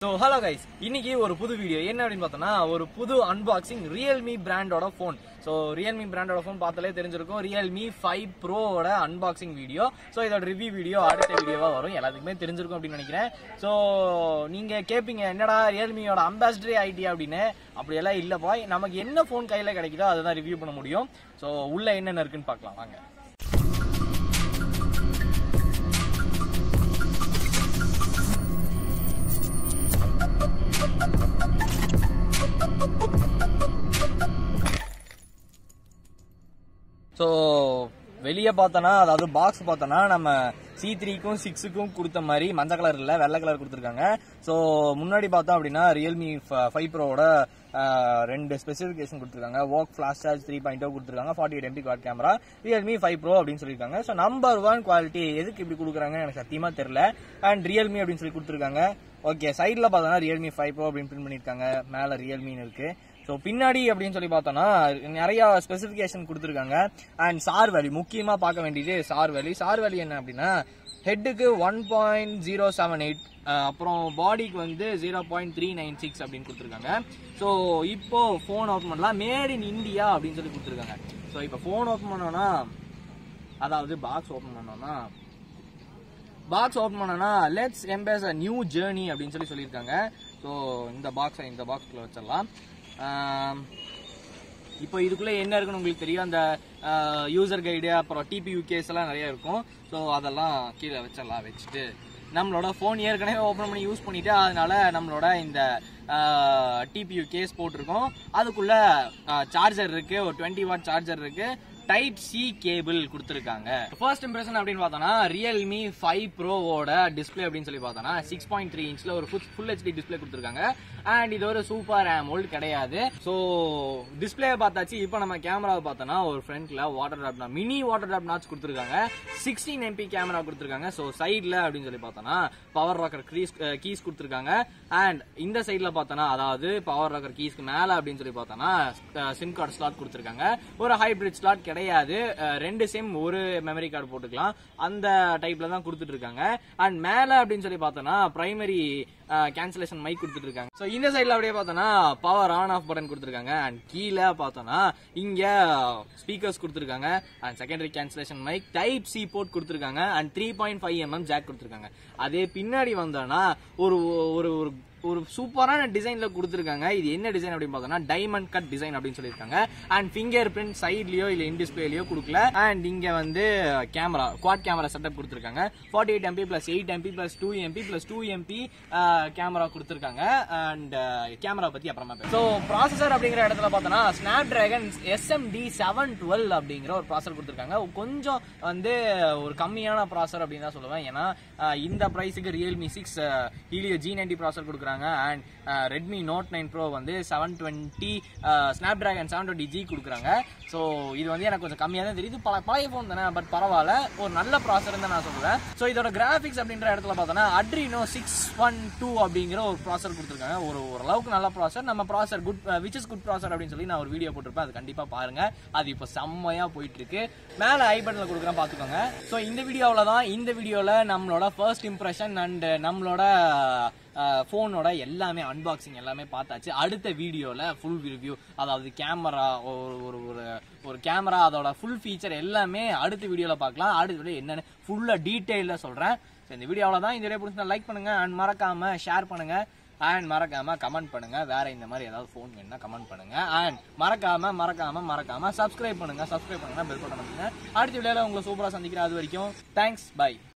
so hello guys இன்னைக்கு ஒரு புது வீடியோ என்ன அப்படின்னு பார்த்தோம்னா ஒரு புது அன்பாக்சிங் ரியல்மி பிராண்டோட ஃபோன் ஸோ ரியல்மி பிராண்டோட ஃபோன் பார்த்தாலே தெரிஞ்சிருக்கும் ரியல்மி ஃபைவ் ப்ரோவோட அன்பாக்சிங் வீடியோ ஸோ இதோட ரிவ்யூ வீடியோ அடுத்த வீடியோவா வரும் எல்லாத்துக்குமே தெரிஞ்சிருக்கும் அப்படின்னு நினைக்கிறேன் ஸோ நீங்க கேட்பீங்க என்னடா ரியல்மியோட அம்பாசிடரே ஐடியா அப்படின்னு அப்படியெல்லாம் இல்லைப்பா நமக்கு என்ன ஃபோன் கையில் கிடைக்குதோ அதை தான் ரிவ்யூ பண்ண முடியும் ஸோ உள்ள என்னென்ன இருக்குன்னு பார்க்கலாம் வாங்க ஸோ வெளியே பார்த்தோன்னா அதாவது பாக்ஸ் பார்த்தோன்னா நம்ம சி த்ரீக்கும் சிக்ஸுக்கும் கொடுத்த மாதிரி மஞ்சள் கலர் இல்லை வெள்ளை கலர் கொடுத்துருக்காங்க ஸோ முன்னாடி பார்த்தோம் அப்படின்னா ரியல்மி ஃபைவ் ப்ரோவோட ரெண்டு ஸ்பெசிஃபிகேஷன் கொடுத்துருக்காங்க ஒர்க் ஃபிளாஷ் சார்ஜ் த்ரீ பாயிண்ட் கொடுத்துருக்காங்க forty eight MP quad camera Realme five Pro அப்படின்னு சொல்லியிருக்காங்க ஸோ நம்பர் ஒன் குவாலிட்டி எதுக்கு இப்படி கொடுக்குறாங்க எனக்கு சத்தியமா தெரியல அண்ட் ரியல்மி அப்படின்னு சொல்லி கொடுத்துருக்காங்க ஓகே சைடில் பார்த்தோன்னா ரியல்மி ஃபைவ் ப்ரோ அப்படின்னு பிரிண்ட் பண்ணியிருக்காங்க மேலே ரியல்மின்னு இருக்கு ஸோ பின்னாடி அப்படின்னு சொல்லி பார்த்தோம்னா நிறைய ஸ்பெசிஃபிகேஷன் கொடுத்துருக்காங்க அண்ட் சார் வேலி முக்கியமாக பார்க்க வேண்டியது சார் வேலி சார் வேலி என்ன அப்படின்னா ஹெட்டுக்கு one point zero seven eight அப்புறம் பாடிக்கு வந்து zero point three nine six அப்படின்னு கொடுத்துருக்காங்க ஸோ இப்போ ஃபோன் ஓப்பன் பண்ணலாம் மேட் இன் இந்தியா அப்படின்னு சொல்லி கொடுத்துருக்காங்க ஸோ இப்போ ஃபோன் ஓப்பன் பண்ணோம்னா அதாவது பாக்ஸ் ஓப்பன் பண்ணோம்னா பாக்ஸ் ஓப்பன் பண்ணனா let's embrace a new journey அப்படின்னு சொல்லி சொல்லியிருக்காங்க ஸோ இந்த பாக்ஸை இந்த பாக்ஸ்குள்ள வச்சிடலாம் ஆம், இப்போ இதுக்குள்ள என்ன இருக்குன்னு உங்களுக்கு தெரியும் அந்த யூசர் கைடு அப்புறம் டிபியூ கேஸ் எல்லாம் நிறைய இருக்கும் ஸோ அதெல்லாம் கீழே வச்சிடலாம் வச்சுட்டு நம்மளோட ஃபோன் ஏற்கனவே ஓப்பன் பண்ணி யூஸ் பண்ணிட்டு அதனால நம்மளோட இந்த டிபியூ கேஸ் போட்டிருக்கோம் அதுக்குள்ள சார்ஜர் இருக்கு ஒரு டுவெண்ட்டி வாட் சார்ஜர் இருக்கு டைப் சி கேபிள் கொடுத்துருக்காங்க ஃபர்ஸ்ட் இம்ப்ரெஷன் அப்படின்னு பார்த்தோம்னா ரியல்மி ஃபைவ் ப்ரோவோட டிஸ்பிளே அப்படின்னு சொல்லி பார்த்தோம்னா சிக்ஸ் பாயிண்ட் த்ரீ இன்ச்ல ஒரு ஃபுல் ஹெச்டி டிஸ்பிளே கொடுத்துருக்காங்க அண்ட் இது ஒரு சூப்பர் ஆமோல்ட் கிடையாது ஸோ டிஸ்பிளே பார்த்தாச்சு இப்போ நம்ம கேமராவை பார்த்தோம்னா ஒரு ஃப்ரண்ட்ல water drop mini water drop notch கொடுத்துருக்காங்க சிக்ஸ்டீன் எம்பி கேமரா கொடுத்துருக்காங்க ஸோ சைடில் அப்படின்னு சொல்லி பார்த்தோம்னா பவர் ராக்கர் கீஸ் கீஸ் கொடுத்துருக்காங்க அண்ட் இந்த சைடில் பார்த்தோன்னா அதாவது பவர் ராக்கர் கீஸ்க்கு மேலே அப்படின்னு சொல்லி பார்த்தோன்னா சிம் கார்டு ஸ்லாட் கொடுத்துருக்காங்க ஒரு ஹைபிரிட் ஸ்லாட் கிடையாது அஹ், ரெண்டு சிம் ஒரு மெமரி கார்டு போட்டுக்கலாம் அந்த டைப்ல தான் கொடுத்துட்டு இருக்காங்க அண்ட் மேல அப்படின்னு சொல்லி பார்த்தோம்னா பிரைமரி கேன்சலேஷன் மைக் கொடுத்துட்டு இருக்காங்க ஸோ இந்த சைடில் அப்படியே பார்த்தோம்னா பவர் ஆன் ஆஃப் பட்டன் கொடுத்துருக்காங்க அண்ட் கீழே பார்த்தோம்னா இங்க ஸ்பீக்கர்ஸ் கொடுத்துருக்காங்க and secondary cancellation mic type C port கொடுத்துருக்காங்க and three point five mm jack கொடுத்துருக்காங்க அதே பின்னாடி வந்தோம்னா ஒரு ஒரு ஒரு ஒரு சூப்பரான டிசைன்ல கொடுத்துருக்காங்க இது என்ன டிசைன் அப்படின்னு பார்த்தோம்னா டைமண்ட் கட் டிசைன் அப்படின்னு சொல்லியிருக்காங்க அண்ட் ஃபிங்கர் பிரிண்ட் சைட்லயோ இல்ல இன் டிஸ்பிளேலயோ கொடுக்கல அண்ட் இங்க வந்து கேமரா குவாட் கேமரா செட்டப் கொடுத்துருக்காங்க forty eight MP plus eight MP plus two MP plus two MP camera கொடுத்துருக்காங்க அண்ட் கேமரா பத்தி அப்புறமா ஸோ ப்ராசஸர் அப்படிங்கிற இடத்துல பார்த்தோம்னா ஸ்னாப் டிராகன் எஸ்எம்டி செவன் டுவெல் அப்படிங்கிற ஒரு ப்ராசர் கொடுத்துருக்காங்க கொஞ்சம் வந்து ஒரு கம்மியான ப்ராசர் அப்படின்னு தான் சொல்லுவேன் ஏன்னா அஹ், இந்த ப்ரைஸுக்கு Realme six Helio G ninety processor கொடுக்குறாங்க and Redmi Note nine Pro வந்து seven twenty Snapdragon seven twenty G கொடுக்குறாங்க ஸோ இது வந்து எனக்கு கொஞ்சம் கம்மியாக தான் தெரியுது பல பழைய ஃபோன் தானே பட் பரவாயில்ல ஒரு நல்ல ப்ராசர் தான் நான் சொல்லுவேன் ஸோ இதோட கிராஃபிக்ஸ் அப்படின்ற இடத்துல பார்த்தோன்னா அட்ரினோ சிக்ஸ் ஒன் டூ அப்படிங்கிற ஒரு ப்ராசர் கொடுத்துருக்காங்க ஒரு ஓரளவுக்கு நல்ல ப்ராசர் நம்ம ப்ராசர் குட் விச் இஸ் குட் ப்ராசர் அப்படின்னு சொல்லி நான் ஒரு வீடியோ போட்டிருப்பேன் அது கண்டிப்பாக பாருங்க அது இப்போ செம்மையா போயிட்டு இருக்கு மேலே ஐ பட்டனில் கொடுக்குறேன் பார்த்துக்கோங்க ஸோ இந்த வீடியோவில் தான் இந்த வீடியோவில் நம்மளோட ஃபர்ஸ்ட் இம்ப்ரெஷன் அண்ட் நம்மளோட ஃபோனோட எல்லாமே அன்பாக்சிங் எல்லாமே பார்த்தாச்சு அடுத்த வீடியோவில் ஃபுல் ரிவ்யூ அதாவது கேமரா ஒரு ஒரு ஒரு ஒரு கேமரா அதோட ஃபுல் ஃபீச்சர் எல்லாமே அடுத்த வீடியோவில் பார்க்கலாம் அடுத்த வீடியோ என்னென்னு ஃபுல்லாக டீட்டெயிலில் சொல்கிறேன் ஸோ இந்த வீடியோவில் தான் இந்த வீடியோ பிடிச்சிருந்தா லைக் பண்ணுங்க அண்ட் மறக்காம ஷேர் பண்ணுங்க அண்ட் மறக்காம கமெண்ட் பண்ணுங்க வேற இந்த மாதிரி ஏதாவது ஃபோன் வேணும்னா கமெண்ட் பண்ணுங்க அண்ட் மறக்காம மறக்காம மறக்காம சப்ஸ்கிரைப் பண்ணுங்க சப்ஸ்கிரைப் பண்ணுங்க பெல் பட்டன் பண்ணுங்க அடுத்த வீடியோவில் உங்களை சூப்பராக சந்திக்கிறேன் அது வரைக்கும் தேங்க்ஸ் பை